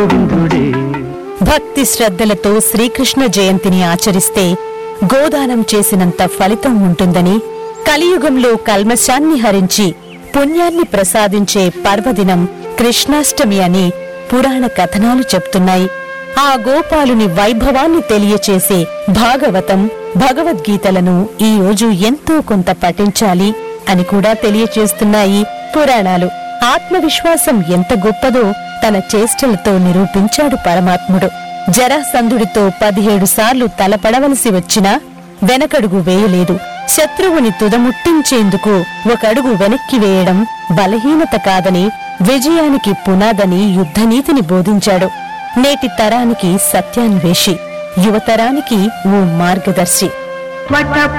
గోవిందుడే భక్తి శ్రద్ధలతో శ్రీకృష్ణ జయంతిని ఆచరిస్తే గోదానం చేసినంత ఫలితం ఉంటుందని కలియుగంలో కల్మశాన్ని హరించి పుణ్యాన్ని ప్రసాదించే పర్వదినం కృష్ణాష్టమి అని పురాణ కథనాలు చెప్తున్నాయి ఆ గోపాలుని వైభవాన్ని తెలియచేసే భాగవతం భగవద్గీతలను ఈ రోజు ఎంతో కొంత పఠించాలి అని కూడా తెలియచేస్తున్నాయి పురాణాలు ఆత్మవిశ్వాసం ఎంత గొప్పదో తన చేష్టలతో నిరూపించాడు పరమాత్ముడు జరాసంధుడితో పదిహేడు సార్లు తలపడవలసి వచ్చినా వెనకడుగు వేయలేదు శత్రువుని తుదముట్టించేందుకు ఒక అడుగు వెనక్కి వేయడం బలహీనత కాదని విజయానికి పునాదని యుద్ధనీతిని బోధించాడు నేటి తరానికి సత్యాన్వేషి యువతరానికి ఓ మార్గదర్శి వట